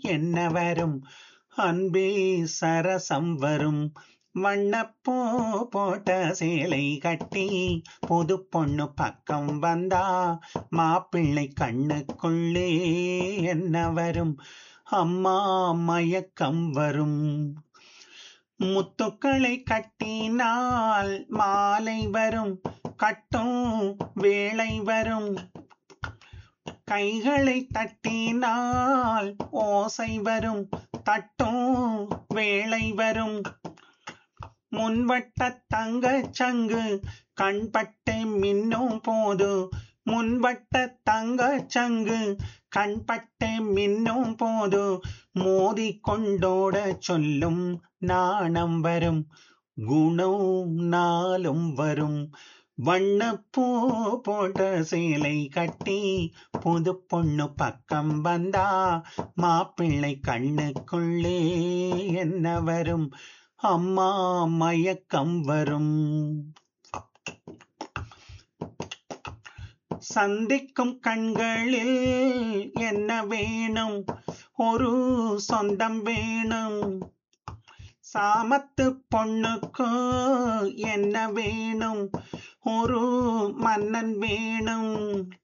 என்ன வரும் அன்பே சரசம் வரும் வண்ணப்பூ போட்ட சேலை கட்டி புது பொண்ணு பக்கம் வந்தா மாப்பிள்ளை கண்ணுக்குள்ளே என்ன வரும் அம்மா மயக்கம் வரும் முத்துக்களை கட்டினால் மாலை வரும் கட்டும் வேளை வரும் கைகளை தட்டினால் ஓசை வரும் தட்டும் வேளை வரும் முன்வட்ட தங்க சங்கு கண்பட்டை மின்னும் போது முன்வட்ட தங்க சங்கு கண்பட்டை மின்னும் போது மோதி கொண்டோட சொல்லும் நாணம் வரும் குணம் நாளும் வரும் வண்ணப்பூ போட்ட சேலை கட்டி புது பொண்ணு பக்கம் வந்தா மாப்பிள்ளை கண்ணுக்குள்ளே என்ன வரும் அம்மா மயக்கம் வரும் சந்திக்கும் கண்களில் என்ன வேணும் ஒரு சொந்தம் வேணும் சாமத்து பொண்ணுக்கு என்ன வேணும் ஒரு மன்னன் வேணும்